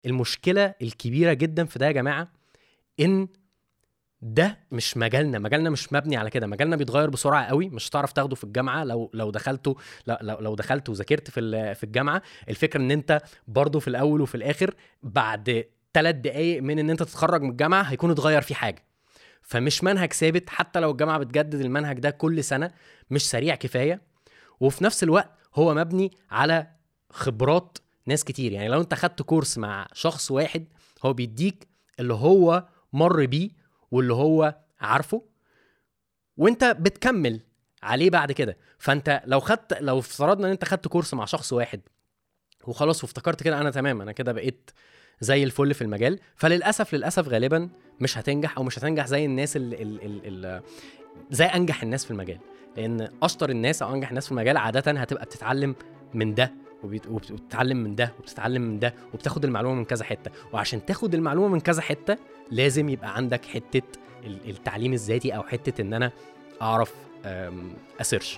المشكله الكبيره جدا في ده يا جماعه ان ده مش مجالنا مجالنا مش مبني على كده مجالنا بيتغير بسرعه قوي مش هتعرف تاخده في الجامعه لو لو دخلته لو لو, لو دخلت وذاكرت في ال- في الجامعه الفكره ان انت برضه في الاول وفي الاخر بعد ثلاث دقايق من ان انت تتخرج من الجامعه هيكون اتغير فيه حاجه فمش منهج ثابت حتى لو الجامعه بتجدد المنهج ده كل سنه مش سريع كفايه وفي نفس الوقت هو مبني على خبرات ناس كتير يعني لو انت خدت كورس مع شخص واحد هو بيديك اللي هو مر بيه واللي هو عارفه وانت بتكمل عليه بعد كده فانت لو خدت لو افترضنا ان انت خدت كورس مع شخص واحد وخلاص وافتكرت كده انا تمام انا كده بقيت زي الفل في المجال فللاسف للاسف غالبا مش هتنجح او مش هتنجح زي الناس ال ال ال ال زي انجح الناس في المجال لان اشطر الناس او انجح الناس في المجال عاده هتبقى بتتعلم من ده وبيت- وبت- وبتتعلم من ده وبتتعلم من ده وبتاخد المعلومه من كذا حته وعشان تاخد المعلومه من كذا حته لازم يبقى عندك حته ال- التعليم الذاتي او حته ان انا اعرف أم، اسيرش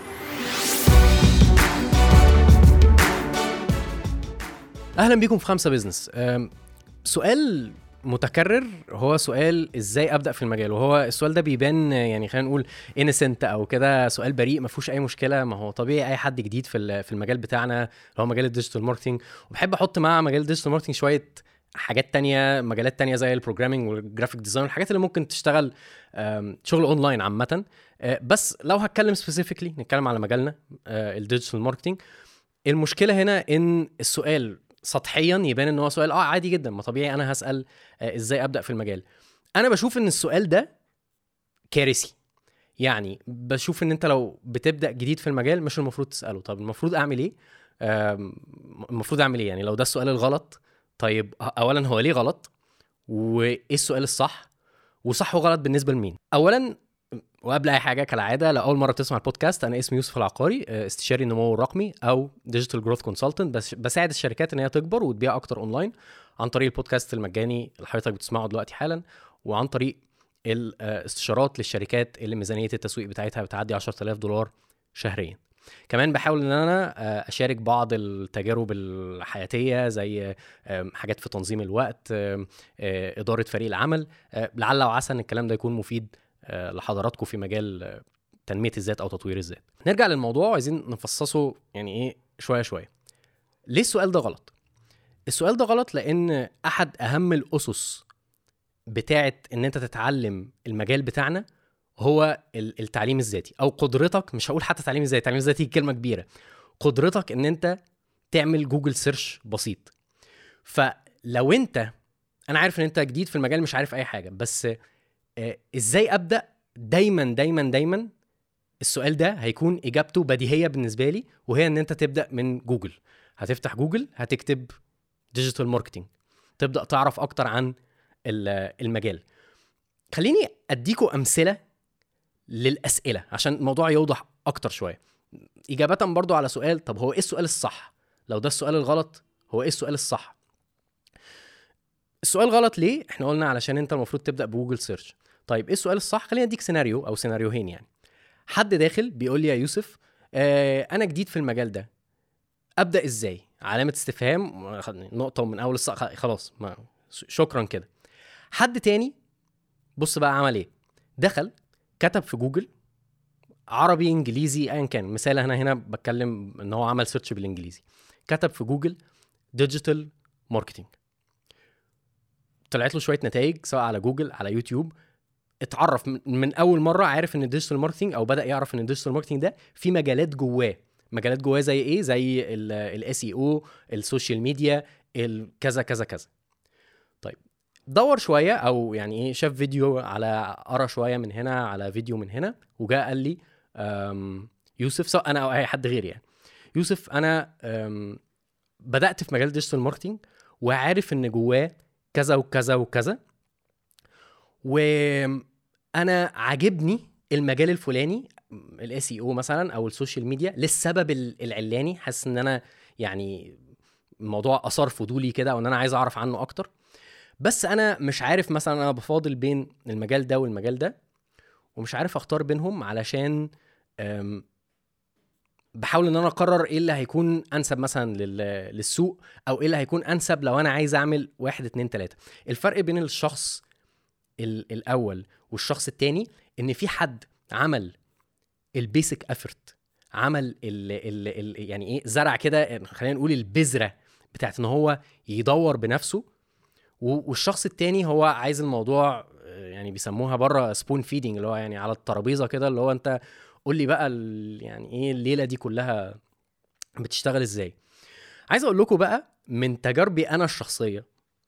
اهلا بيكم في خمسه بزنس أم، سؤال متكرر هو سؤال ازاي ابدا في المجال وهو السؤال ده بيبان يعني خلينا نقول انسنت او كده سؤال بريء ما فيهوش اي مشكله ما هو طبيعي اي حد جديد في ال- في المجال بتاعنا اللي هو مجال الديجيتال ماركتنج وبحب احط مع مجال الديجيتال ماركتنج شويه حاجات تانية مجالات تانية زي البروجرامينج والجرافيك ديزاين الحاجات اللي ممكن تشتغل أم، شغل اونلاين عامه أه، بس لو هتكلم سبيسيفيكلي نتكلم على مجالنا الديجيتال ماركتنج المشكله هنا ان السؤال سطحيا يبان ان هو سؤال اه عادي جدا ما طبيعي انا هسال آه، ازاي ابدا في المجال انا بشوف ان السؤال ده كارثي يعني بشوف ان انت لو بتبدا جديد في المجال مش المفروض تساله طب المفروض اعمل ايه آم، المفروض اعمل ايه يعني لو ده السؤال الغلط طيب اولا هو ليه غلط وايه السؤال الصح وصح وغلط بالنسبه لمين اولا وقبل اي حاجه كالعاده لو اول مره بتسمع البودكاست انا اسمي يوسف العقاري آه، استشاري النمو الرقمي او ديجيتال جروث كونسلتنت بس بساعد الشركات ان هي تكبر وتبيع اكتر اونلاين عن طريق البودكاست المجاني اللي حضرتك بتسمعه دلوقتي حالا وعن طريق الاستشارات للشركات اللي ميزانيه التسويق بتاعتها بتعدي 10000 دولار شهريا كمان بحاول ان انا آه، اشارك بعض التجارب الحياتيه زي آم، حاجات في تنظيم الوقت آم، آه، اداره فريق العمل آه، لعل وعسى ان الكلام ده يكون مفيد آه، لحضراتكم في مجال آه، تنميه الذات او تطوير الذات نرجع للموضوع عايزين نفصصه يعني ايه شويه شويه ليه السؤال ده غلط السؤال ده غلط لان احد اهم الاسس بتاعه ان انت تتعلم المجال بتاعنا هو ال- التعليم الذاتي او قدرتك مش هقول حتى تعليم الذاتي التعليم الذاتي كلمه كبيره قدرتك ان انت تعمل جوجل سيرش بسيط فلو انت انا عارف ان انت جديد في المجال مش عارف اي حاجه بس آه، ازاي ابدا دايما دايما دايما السؤال ده هيكون اجابته بديهيه بالنسبه لي وهي ان انت تبدا من جوجل هتفتح جوجل هتكتب ديجيتال ماركتنج تبدا تعرف اكتر عن ال- المجال خليني اديكوا امثله للاسئله عشان الموضوع يوضح اكتر شويه اجابه برضو على سؤال طب هو ايه السؤال الصح لو ده السؤال الغلط هو ايه السؤال الصح السؤال غلط ليه احنا قلنا علشان انت المفروض تبدا بجوجل سيرش طيب ايه السؤال الصح خلينا اديك سيناريو او سيناريوهين يعني حد داخل بيقول لي يا يوسف آه انا جديد في المجال ده ابدا ازاي علامه استفهام نقطه من اول الص... خلاص ما شكرا كده حد تاني بص بقى عمل ايه دخل كتب في جوجل عربي انجليزي ايا كان مثال انا هنا بتكلم ان هو عمل سيرش بالانجليزي كتب في جوجل ديجيتال ماركتنج طلعت له شويه نتائج سواء على جوجل على يوتيوب اتعرف من- من اول مره عارف ان الديجيتال ماركتنج او بدا يعرف ان الديجيتال ماركتنج ده في مجالات جواه مجالات جواه زي ايه زي الاس اي او السوشيال ميديا ال- كذا كذا كذا طيب دور شويه او يعني ايه شاف فيديو على قرا شويه من هنا على فيديو من هنا وجاء قال لي أم، يوسف سواء انا او اي حد غيري يعني يوسف انا أم، بدات في مجال الديجيتال ماركتنج وعارف ان جواه كذا وكذا وكذا وانا عاجبني المجال الفلاني الاس اي او مثلا او السوشيال ميديا للسبب ال- العلاني حاسس ان انا يعني الموضوع اثار فضولي كده وان انا عايز اعرف عنه اكتر بس انا مش عارف مثلا انا بفاضل بين المجال ده والمجال ده ومش عارف اختار بينهم علشان أم، بحاول ان انا اقرر ايه اللي هيكون انسب مثلا لل- للسوق او ايه اللي هيكون انسب لو انا عايز اعمل واحد اتنين تلاته الفرق بين الشخص ال- الاول والشخص التاني ان في حد عمل البيسك افورت عمل ال ال ال يعني ايه زرع كده خلينا نقول البذره بتاعت ان هو يدور بنفسه و- والشخص التاني هو عايز الموضوع آه، يعني بيسموها بره سبون فيدنج اللي هو يعني على الترابيزه كده اللي هو انت قول لي بقى ال- يعني ايه الليله دي كلها بتشتغل ازاي عايز اقول لكم بقى من تجاربي انا الشخصيه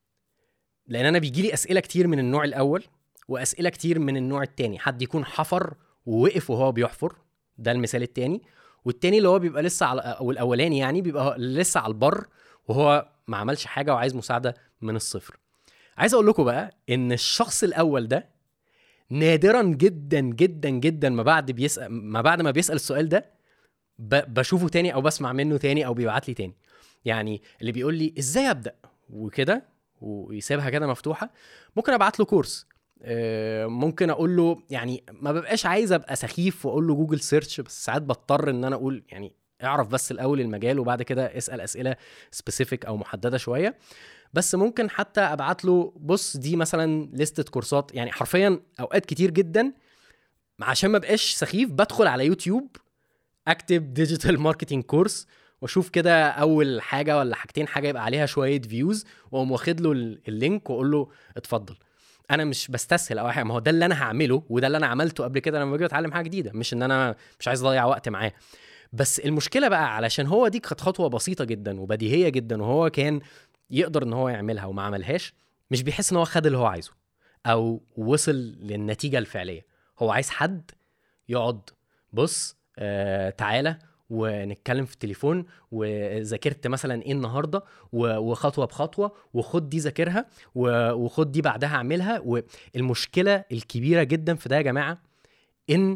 لان انا بيجي لي اسئله كتير من النوع الاول واسئله كتير من النوع التاني حد يكون حفر ووقف وهو بيحفر ده المثال التاني والتاني اللي هو بيبقى لسه على او الاولاني يعني بيبقى لسه على البر وهو ما عملش حاجه وعايز مساعده من الصفر عايز اقول لكم بقى ان الشخص الاول ده نادرا جدا جدا جدا ما بعد بيسال ما بعد ما بيسال السؤال ده ب... بشوفه تاني او بسمع منه تاني او بيبعت لي تاني يعني اللي بيقول لي ازاي ابدا وكده ويسيبها كده مفتوحه ممكن ابعت له كورس آه، ممكن اقول له يعني ما ببقاش عايز ابقى سخيف واقول له جوجل سيرش بس ساعات بضطر ان انا اقول يعني اعرف بس الاول المجال وبعد كده اسال اسئله سبيسيفيك او محدده شويه بس ممكن حتى ابعت له بص دي مثلا لستة كورسات يعني حرفيا اوقات كتير جدا عشان ما بقاش سخيف بدخل على يوتيوب اكتب ديجيتال ماركتنج كورس واشوف كده اول حاجه ولا حاجتين حاجه يبقى عليها شويه فيوز واقوم واخد له ال- اللينك واقول له اتفضل انا مش بستسهل او أي حاجه ما هو ده اللي انا هعمله وده اللي انا عملته قبل كده لما باجي اتعلم حاجه جديده مش ان انا مش عايز اضيع وقت معاه بس المشكله بقى علشان هو دي كانت خطوه بسيطه جدا وبديهيه جدا وهو كان يقدر ان هو يعملها وما عملهاش مش بيحس ان هو خد اللي هو عايزه او وصل للنتيجه الفعليه هو عايز حد يقعد بص آه تعالى ونتكلم في التليفون وذاكرت مثلا ايه النهارده و- وخطوه بخطوه وخد دي ذاكرها و- وخد دي بعدها اعملها والمشكله الكبيره جدا في ده يا جماعه ان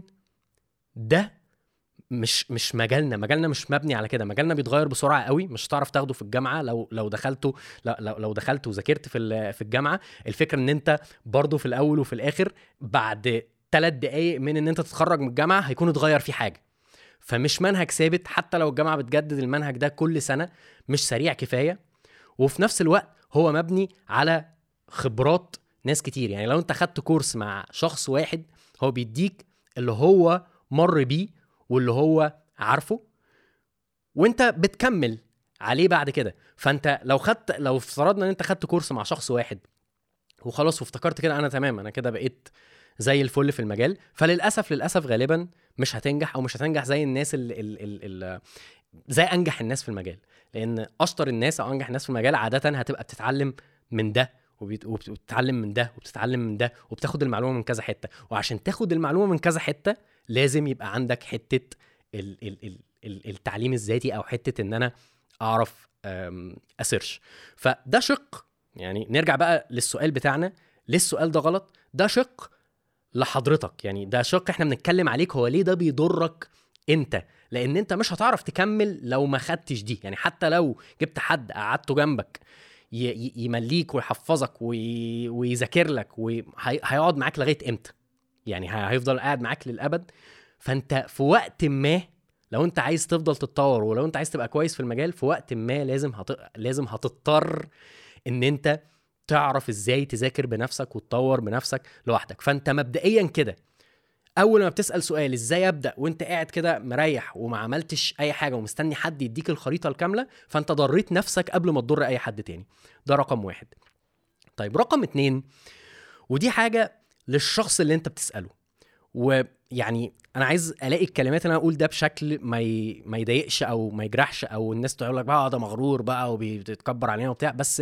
ده مش مش مجالنا مجالنا مش مبني على كده مجالنا بيتغير بسرعه قوي مش هتعرف تاخده في الجامعه لو لو دخلته لو لو, لو دخلت وذاكرت في ال- في الجامعه الفكره ان انت برضه في الاول وفي الاخر بعد ثلاث دقايق من ان انت تتخرج من الجامعه هيكون اتغير فيه حاجه فمش منهج ثابت حتى لو الجامعه بتجدد المنهج ده كل سنه مش سريع كفايه وفي نفس الوقت هو مبني على خبرات ناس كتير يعني لو انت خدت كورس مع شخص واحد هو بيديك اللي هو مر بيه واللي هو عارفه وانت بتكمل عليه بعد كده فانت لو خدت لو افترضنا ان انت خدت كورس مع شخص واحد وخلاص وافتكرت كده انا تمام انا كده بقيت زي الفل في المجال فللاسف للاسف غالبا مش هتنجح او مش هتنجح زي الناس ال ال ال ال زي انجح الناس في المجال لان اشطر الناس او انجح الناس في المجال عاده هتبقى بتتعلم من ده وبت- وبت- وبتتعلم من ده وبتتعلم من ده وبتاخد المعلومه من كذا حته وعشان تاخد المعلومه من كذا حته لازم يبقى عندك حته ال ال ال ال التعليم الذاتي او حته ان انا اعرف أم، اسيرش فده شق يعني نرجع بقى للسؤال بتاعنا ليه السؤال ده غلط ده شق لحضرتك يعني ده شق احنا بنتكلم عليك هو ليه ده بيضرك انت لان انت مش هتعرف تكمل لو ما خدتش دي يعني حتى لو جبت حد قعدته جنبك ي- ي- يمليك ويحفظك وي- ويذاكر لك وهيقعد معاك لغايه امتى يعني ه- هيفضل قاعد معاك للابد فانت في وقت ما لو انت عايز تفضل تتطور ولو انت عايز تبقى كويس في المجال في وقت ما لازم هت... لازم هتضطر ان انت تعرف ازاي تذاكر بنفسك وتطور بنفسك لوحدك فانت مبدئيا كده اول ما بتسال سؤال ازاي ابدا وانت قاعد كده مريح وما عملتش اي حاجه ومستني حد يديك الخريطه الكامله فانت ضريت نفسك قبل ما تضر اي حد تاني ده رقم واحد طيب رقم اتنين ودي حاجه للشخص اللي انت بتساله ويعني انا عايز الاقي الكلمات اللي انا اقول ده بشكل ما ي... ما يضايقش او ما يجرحش او الناس تقول لك بقى ده مغرور بقى وبيتكبر علينا وبتاع بس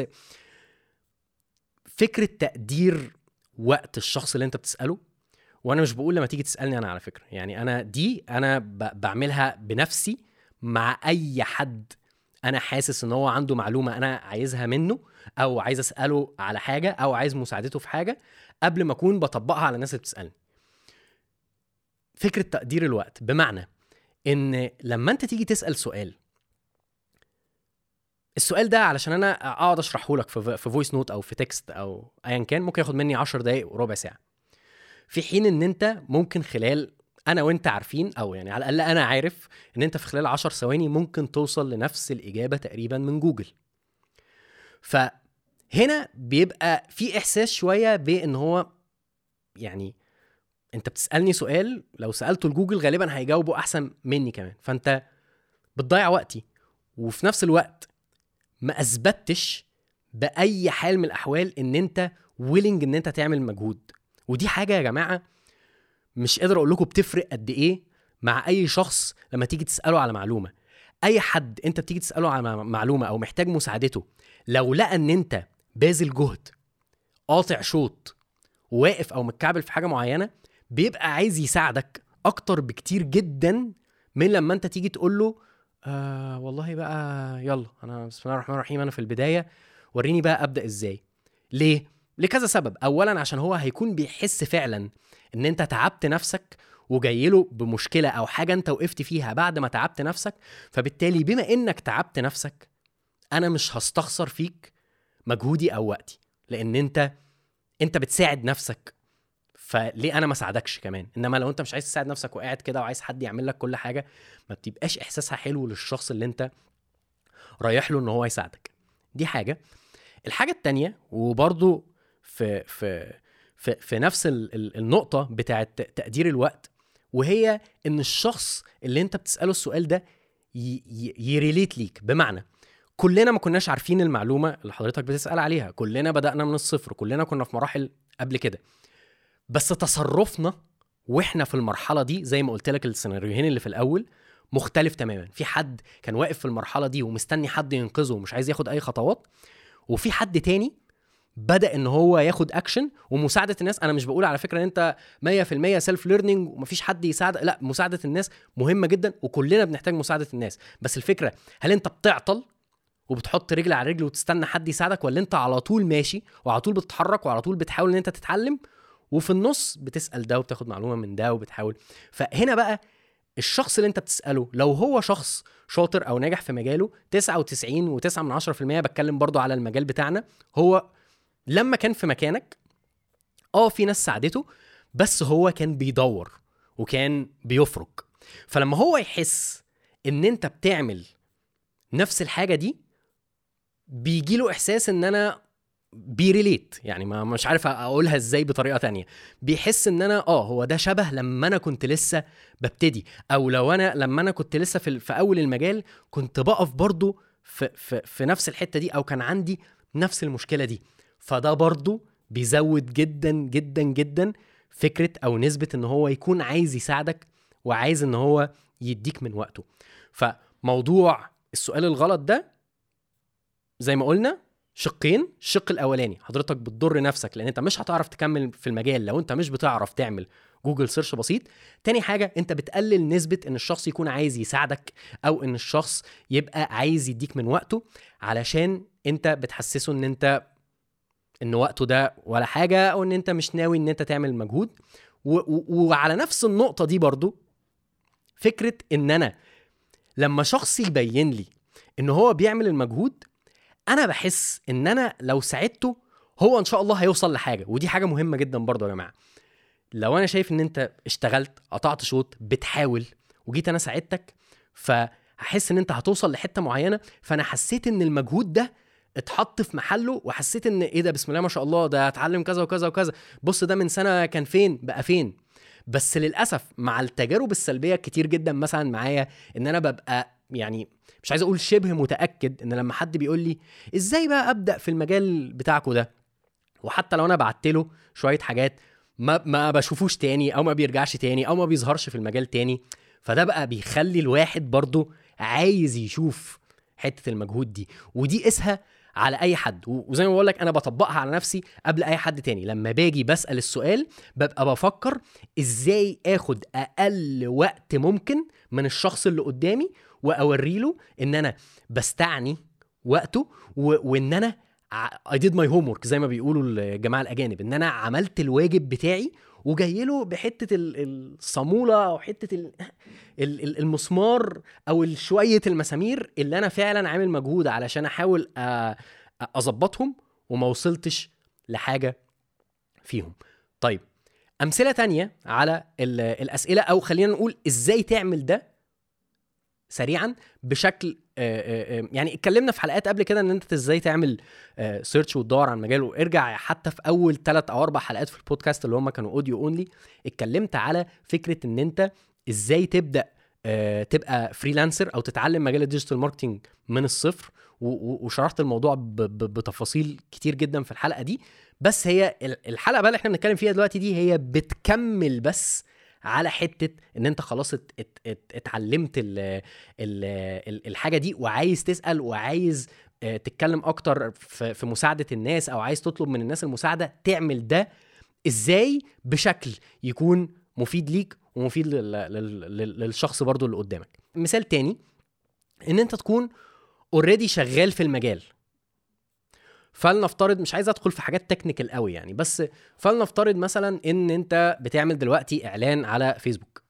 فكره تقدير وقت الشخص اللي انت بتساله وانا مش بقول لما تيجي تسالني انا على فكره يعني انا دي انا ب... بعملها بنفسي مع اي حد انا حاسس ان هو عنده معلومه انا عايزها منه او عايز اساله على حاجه او عايز مساعدته في حاجه قبل ما اكون بطبقها على الناس اللي بتسالني فكره تقدير الوقت بمعنى ان لما انت تيجي تسال سؤال السؤال ده علشان انا اقعد اشرحه لك في في فويس نوت او في تكست او ايا كان ممكن ياخد مني 10 دقائق وربع ساعه في حين ان انت ممكن خلال انا وانت عارفين او يعني على الاقل انا عارف ان انت في خلال 10 ثواني ممكن توصل لنفس الاجابه تقريبا من جوجل فهنا بيبقى في احساس شويه بان هو يعني انت بتسالني سؤال لو سالته لجوجل غالبا هيجاوبه احسن مني كمان فانت بتضيع وقتي وفي نفس الوقت ما اثبتش باي حال من الاحوال ان انت ويلنج ان انت تعمل مجهود ودي حاجه يا جماعه مش قادر اقول لكم بتفرق قد ايه مع اي شخص لما تيجي تساله على معلومه اي حد انت بتيجي تساله على معلومه او محتاج مساعدته لو لقى ان انت باذل جهد قاطع شوط واقف او متكعبل في حاجه معينه بيبقى عايز يساعدك اكتر بكتير جدا من لما انت تيجي تقول له آه والله بقى يلا انا بسم الله الرحمن الرحيم انا في البدايه وريني بقى ابدا ازاي ليه لكذا سبب اولا عشان هو هيكون بيحس فعلا ان انت تعبت نفسك وجاي له بمشكله او حاجه انت وقفت فيها بعد ما تعبت نفسك فبالتالي بما انك تعبت نفسك انا مش هستخسر فيك مجهودي او وقتي لان انت انت بتساعد نفسك فليه انا ما ساعدكش كمان انما لو انت مش عايز تساعد نفسك وقاعد كده وعايز حد يعمل لك كل حاجه ما بتبقاش احساسها حلو للشخص اللي انت رايح له ان هو يساعدك دي حاجه الحاجه التانية وبرضو في في في, في نفس النقطه بتاعه تقدير الوقت وهي ان الشخص اللي انت بتساله السؤال ده يريليت ليك بمعنى كلنا ما كناش عارفين المعلومه اللي حضرتك بتسال عليها كلنا بدانا من الصفر كلنا كنا في مراحل قبل كده بس تصرفنا واحنا في المرحله دي زي ما قلت لك السيناريوهين اللي في الاول مختلف تماما في حد كان واقف في المرحله دي ومستني حد ينقذه ومش عايز ياخد اي خطوات وفي حد تاني بدا ان هو ياخد اكشن ومساعده الناس انا مش بقول على فكره ان انت 100% سيلف ليرنينج ومفيش حد يساعد لا مساعده الناس مهمه جدا وكلنا بنحتاج مساعده الناس بس الفكره هل انت بتعطل وبتحط رجل على رجل وتستنى حد يساعدك ولا انت على طول ماشي وعلى طول بتتحرك وعلى طول بتحاول ان انت تتعلم وفي النص بتسال ده وبتاخد معلومه من ده وبتحاول فهنا بقى الشخص اللي انت بتساله لو هو شخص شاطر او ناجح في مجاله 99 و9 من 10% بتكلم برضو على المجال بتاعنا هو لما كان في مكانك اه في ناس ساعدته بس هو كان بيدور وكان بيفرك فلما هو يحس ان انت بتعمل نفس الحاجه دي بيجي له احساس ان انا بيريليت يعني ما مش عارف اقولها ازاي بطريقه تانية بيحس ان انا اه هو ده شبه لما انا كنت لسه ببتدي او لو انا لما انا كنت لسه في, في اول المجال كنت بقف برضو في, في, في نفس الحته دي او كان عندي نفس المشكله دي فده برضو بيزود جدا جدا جدا فكره او نسبه ان هو يكون عايز يساعدك وعايز ان هو يديك من وقته فموضوع السؤال الغلط ده زي ما قلنا شقين الشق الاولاني حضرتك بتضر نفسك لان انت مش هتعرف تكمل في المجال لو انت مش بتعرف تعمل جوجل سيرش بسيط تاني حاجه انت بتقلل نسبه ان الشخص يكون عايز يساعدك او ان الشخص يبقى عايز يديك من وقته علشان انت بتحسسه ان انت ان وقته ده ولا حاجه او ان انت مش ناوي ان انت تعمل مجهود و- و- وعلى نفس النقطه دي برضو فكره ان انا لما شخص يبين لي ان هو بيعمل المجهود انا بحس ان انا لو ساعدته هو ان شاء الله هيوصل لحاجه ودي حاجه مهمه جدا برضو يا جماعه لو انا شايف ان انت اشتغلت قطعت شوط بتحاول وجيت انا ساعدتك فهحس ان انت هتوصل لحته معينه فانا حسيت ان المجهود ده اتحط في محله وحسيت ان ايه ده بسم الله ما شاء الله ده اتعلم كذا وكذا وكذا بص ده من سنه كان فين بقى فين بس للاسف مع التجارب السلبيه كتير جدا مثلا معايا ان انا ببقى يعني مش عايز اقول شبه متاكد ان لما حد بيقول لي ازاي بقى ابدا في المجال بتاعكو ده وحتى لو انا بعت له شويه حاجات ما ما بشوفوش تاني او ما بيرجعش تاني او ما بيظهرش في المجال تاني فده بقى بيخلي الواحد برضه عايز يشوف حته المجهود دي ودي قيسها على اي حد وزي ما بقول لك انا بطبقها على نفسي قبل اي حد تاني لما باجي بسال السؤال ببقى بفكر ازاي اخد اقل وقت ممكن من الشخص اللي قدامي واوري له ان انا بستعني وقته و... وان انا I did my homework زي ما بيقولوا الجماعه الاجانب ان انا عملت الواجب بتاعي وجاي له بحته الصاموله او حته المسمار او شويه المسامير اللي انا فعلا عامل مجهود علشان احاول اظبطهم وما وصلتش لحاجه فيهم طيب امثله تانية على الاسئله او خلينا نقول ازاي تعمل ده سريعا بشكل يعني اتكلمنا في حلقات قبل كده ان انت ازاي تعمل سيرش وتدور عن مجال وارجع حتى في اول ثلاث او اربع حلقات في البودكاست اللي هم كانوا اوديو اونلي اتكلمت على فكره ان انت ازاي تبدا تبقى فريلانسر او تتعلم مجال الديجيتال ماركتنج من الصفر وشرحت الموضوع بتفاصيل كتير جدا في الحلقه دي بس هي الحلقه بقى اللي احنا بنتكلم فيها دلوقتي دي هي بتكمل بس على حته ان انت خلاص ات ات ات اتعلمت ال ال ال الحاجه دي وعايز تسال وعايز آه، تتكلم اكتر في, في مساعده الناس او عايز تطلب من الناس المساعده تعمل ده ازاي بشكل يكون مفيد ليك ومفيد للشخص برضو اللي قدامك مثال تاني ان انت تكون اوريدي شغال في المجال فلنفترض مش عايز ادخل في حاجات تكنيكال قوي يعني بس فلنفترض مثلا ان انت بتعمل دلوقتي اعلان على فيسبوك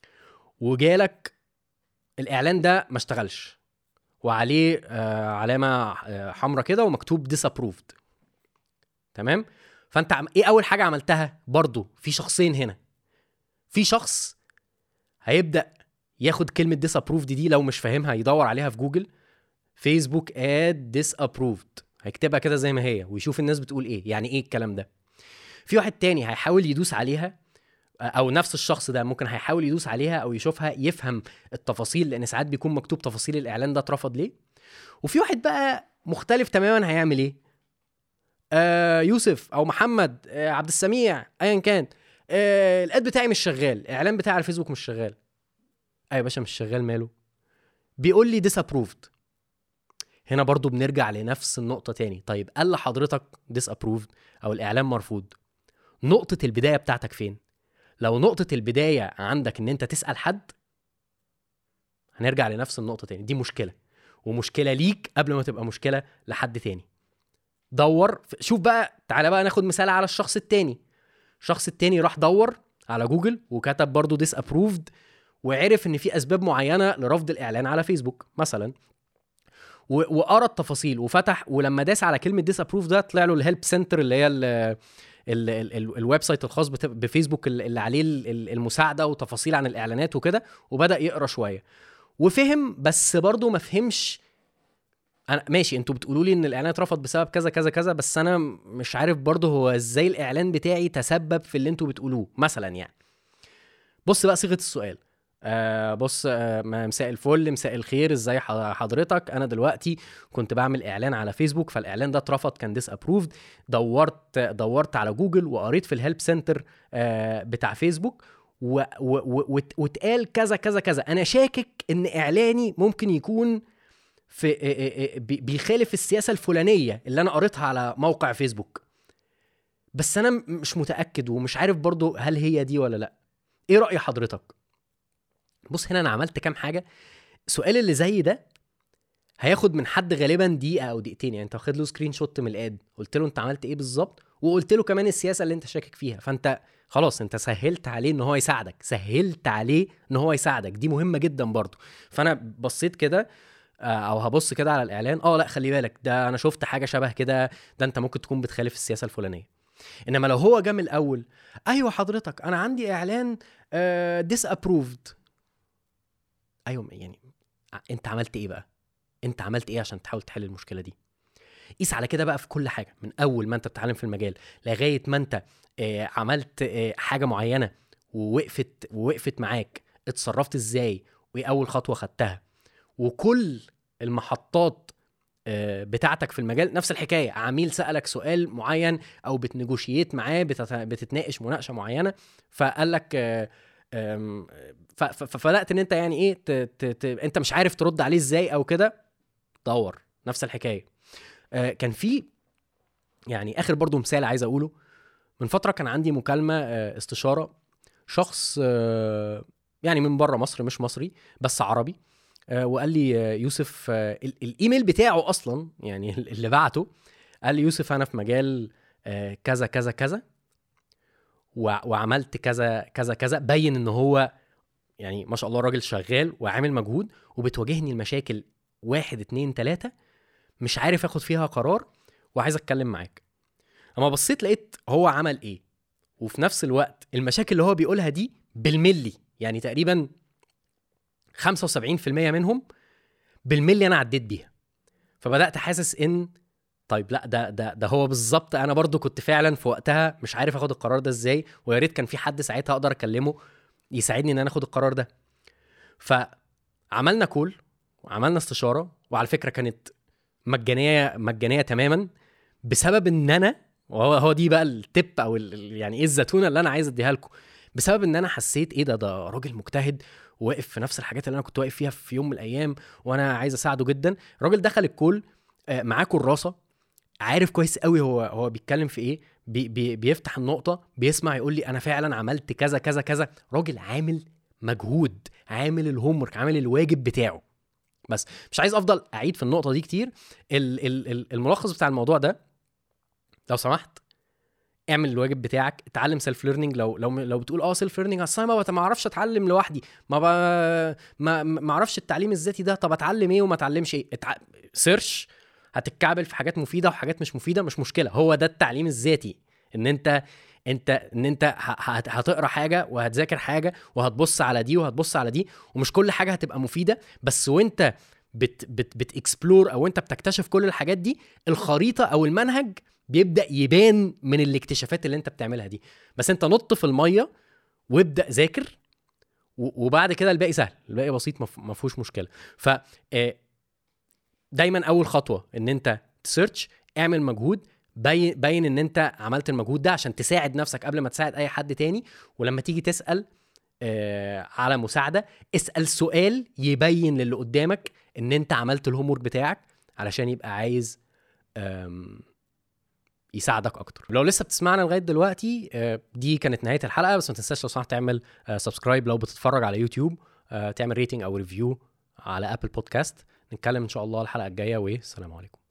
وجالك الاعلان ده ما اشتغلش وعليه آه علامه آه حمراء كده ومكتوب ديسابروفد تمام فانت عم... ايه اول حاجه عملتها برضو في شخصين هنا في شخص هيبدا ياخد كلمه ديسابروفد دي لو مش فاهمها يدور عليها في جوجل فيسبوك اد ديسابروفد هيكتبها كده زي ما هي ويشوف الناس بتقول ايه يعني ايه الكلام ده في واحد تاني هيحاول يدوس عليها او نفس الشخص ده ممكن هيحاول يدوس عليها او يشوفها يفهم التفاصيل لان ساعات بيكون مكتوب تفاصيل الاعلان ده اترفض ليه وفي واحد بقى مختلف تماما هيعمل ايه آه يوسف او محمد آه عبد السميع ايا كان آه الاد بتاعي مش شغال الاعلان بتاعي على الفيسبوك مش شغال ايوه يا باشا مش شغال ماله بيقول لي ديس ابروفد هنا برضو بنرجع لنفس النقطة تاني طيب قال لحضرتك ديس ابروفد او الاعلان مرفوض نقطة البداية بتاعتك فين لو نقطة البداية عندك ان انت تسأل حد هنرجع لنفس النقطة تاني دي مشكلة ومشكلة ليك قبل ما تبقى مشكلة لحد تاني دور شوف بقى تعالى بقى ناخد مثال على الشخص التاني الشخص التاني راح دور على جوجل وكتب برضو ديس ابروفد وعرف ان في اسباب معينه لرفض الاعلان على فيسبوك مثلا وقرا التفاصيل وفتح ولما داس على كلمه ديس ابروف ده طلع له الهيلب سنتر اللي هي الويب سايت الخاص بفيسبوك اللي عليه المساعده وتفاصيل عن الاعلانات وكده وبدا يقرا شويه وفهم بس برضه ما فهمش انا ماشي انتوا بتقولوا لي ان الاعلان اترفض بسبب كذا كذا كذا بس انا مش عارف برضه هو ازاي الاعلان بتاعي تسبب في اللي انتوا بتقولوه مثلا يعني بص بقى صيغه السؤال آه بص آه مساء الفل مساء الخير ازاي حضرتك انا دلوقتي كنت بعمل اعلان على فيسبوك فالاعلان ده اترفض كان ديس ابروفد دورت دورت على جوجل وقريت في الهيلب سنتر آه بتاع فيسبوك واتقال كذا كذا كذا انا شاكك ان اعلاني ممكن يكون في آه، آه، آه، بيخالف السياسه الفلانيه اللي انا قريتها على موقع فيسبوك بس انا مش متاكد ومش عارف برضو هل هي دي ولا لا ايه راي حضرتك بص هنا انا عملت كام حاجه السؤال اللي زي ده هياخد من حد غالبا دقيقه او دقيقتين يعني انت واخد له سكرين شوت من الاد قلت له انت عملت ايه بالظبط وقلت له كمان السياسه اللي انت شاكك فيها فانت خلاص انت سهلت عليه ان هو يساعدك سهلت عليه ان هو يساعدك دي مهمه جدا برضه فانا بصيت كده آه، او هبص كده على الاعلان اه لا خلي بالك ده انا شفت حاجه شبه كده ده انت ممكن تكون بتخالف السياسه الفلانيه انما لو هو جه من الاول ايوه حضرتك انا عندي اعلان ديس آه ابروفد ايوه يعني انت عملت ايه بقى انت عملت ايه عشان تحاول تحل المشكله دي قيس على كده بقى في كل حاجه من اول ما انت بتتعلم في المجال لغايه ما انت آه عملت آه حاجه معينه ووقفت ووقفت معاك اتصرفت ازاي وايه اول خطوه خدتها وكل المحطات آه بتاعتك في المجال نفس الحكايه عميل سالك سؤال معين او بتنجوشيت معاه بتتناقش مناقشه معينه فقال لك آه، فبدات ان انت يعني ايه ت... ت... ت... انت مش عارف ترد عليه ازاي او كده دور نفس الحكايه آه كان في يعني اخر برضو مثال عايز اقوله من فتره كان عندي مكالمه آه استشاره شخص آه يعني من بره مصر مش مصري بس عربي آه وقال لي آه يوسف آه الايميل بتاعه اصلا يعني اللي بعته قال لي يوسف انا في مجال آه كذا كذا كذا وعملت كذا كذا كذا بين ان هو يعني ما شاء الله راجل شغال وعامل مجهود وبتواجهني المشاكل واحد اتنين تلاتة مش عارف اخد فيها قرار وعايز اتكلم معاك اما بصيت لقيت هو عمل ايه وفي نفس الوقت المشاكل اللي هو بيقولها دي بالملي يعني تقريبا 75% منهم بالملي انا عديت بيها فبدات حاسس ان طيب لا ده ده ده هو بالظبط انا برضو كنت فعلا في وقتها مش عارف اخد القرار ده ازاي ويا ريت كان في حد ساعتها اقدر اكلمه يساعدني ان انا اخد القرار ده فعملنا كول وعملنا استشاره وعلى فكره كانت مجانيه مجانيه تماما بسبب ان انا وهو هو دي بقى التip او ال يعني ايه الزتونه اللي انا عايز اديها لكم بسبب ان انا حسيت ايه ده ده راجل مجتهد واقف في نفس الحاجات اللي انا كنت واقف فيها في يوم من الايام وانا عايز اساعده جدا الراجل دخل الكول آه، معاه كراسه عارف كويس قوي هو هو بيتكلم في ايه بي بي بيفتح النقطه بيسمع يقول لي انا فعلا عملت كذا كذا كذا راجل عامل مجهود عامل الهوم عامل الواجب بتاعه بس مش عايز افضل اعيد في النقطه دي كتير ال ال الملخص بتاع الموضوع ده لو سمحت اعمل الواجب بتاعك اتعلم سيلف ليرنينج لو لو لو بتقول اه سيلف ليرنينج اصل انا ما اعرفش اتعلم لوحدي ما ب... ما ما اعرفش التعليم الذاتي ده طب اتعلم ايه وما اتعلمش ايه اتع... سيرش هتتكعبل في حاجات مفيده وحاجات مش مفيده مش مشكله هو ده التعليم الذاتي ان انت انت ان انت هتقرا حاجه وهتذاكر حاجه وهتبص على دي وهتبص على دي ومش كل حاجه هتبقى مفيده بس وانت بت بت بتكسبلور او انت بتكتشف كل الحاجات دي الخريطه او المنهج بيبدا يبان من الاكتشافات اللي انت بتعملها دي بس انت نط في الميه وابدا ذاكر وبعد كده الباقي سهل الباقي بسيط ما فيهوش مشكله ف آه، دايما اول خطوه ان انت تسيرش اعمل مجهود بين بين ان انت عملت المجهود ده عشان تساعد نفسك قبل ما تساعد اي حد تاني ولما تيجي تسال آه على مساعده اسال سؤال يبين للي قدامك ان انت عملت الهوم بتاعك علشان يبقى عايز يساعدك اكتر لو لسه بتسمعنا لغايه دلوقتي آه دي كانت نهايه الحلقه بس ما تنساش لو سمحت تعمل آه سبسكرايب لو بتتفرج على يوتيوب آه تعمل ريتنج او ريفيو على ابل بودكاست نتكلم ان شاء الله الحلقه الجايه والسلام عليكم